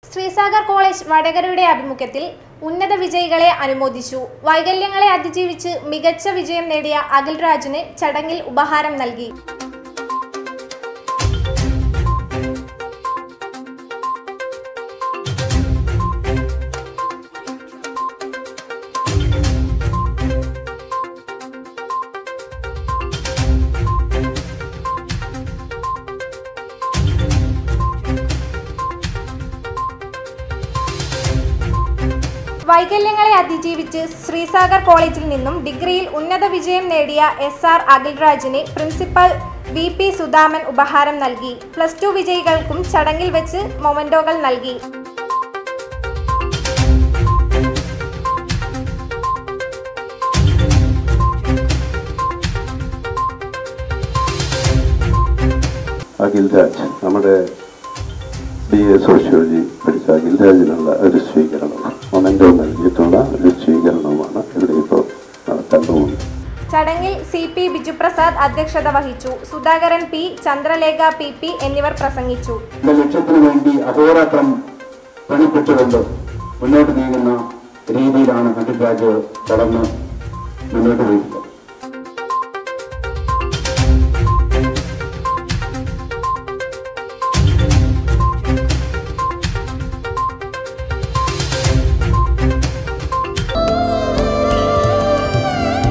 ശ്രീസാഗർ college വടകരയുടെ ആഭിമുഖ്യത്തിൽ ഉന്നത വിജയികളെ അനുമോദിച്ചു വൈകല്യങ്ങളെ അതിജീവിച്ച് മികച്ച വിജയം നേടിയ അഖിൽ രാജിന് ചടങ്ങിൽ ഉപഹാരം നൽകി വൈകല്യങ്ങളെ അതിജീവിച്ച് ശ്രീസാഗർ കോളേജിൽ നിന്നും ഡിഗ്രിയിൽ ഉന്നത വിജയം നേടിയ എസ് ആർ അഖിൽരാജിന് പ്രിൻസിപ്പൽ വി പി സുധാമൻ ഉപഹാരം നൽകി പ്ലസ് ടു വിജയികൾക്കും ചടങ്ങിൽ വെച്ച് മൊമന്റോകൾ നൽകി അഖിൽ രാജ് നമ്മുടെ ബി എ സോഷ്യോളജി പഠിച്ച അഖിൽ രാജിനുള്ള ഒരു സ്വീകരണം മൊമെൻറ്റോ നൽകിയിട്ടുള്ള ഒരു സ്വീകരണമാണ് ഇവിടെ ഇപ്പോൾ നടക്കാൻ പോകുന്നത് ചടങ്ങിൽ സി പി ബിജുപ്രസാദ് അധ്യക്ഷത വഹിച്ചു Sudhakaran P Chandralekha P P എന്നിവർ പ്രസംഗിച്ചു എന്റെ ലക്ഷ്യത്തിനു വേണ്ടി അഹോരാത്രം പണിപ്പെട്ടുകൊണ്ട് മുന്നോട്ട് നീങ്ങുന്ന രീതിയിലാണ് അഖിൽ രാജ് കടന്ന് മുന്നോട്ട് പോയിട്ടുള്ളത്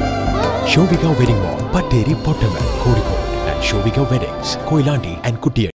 Shobika Wedding Mall, Patteri Pottamel, Kodikode, and Shobika Weddings, Koilandi and Kuttiyadi.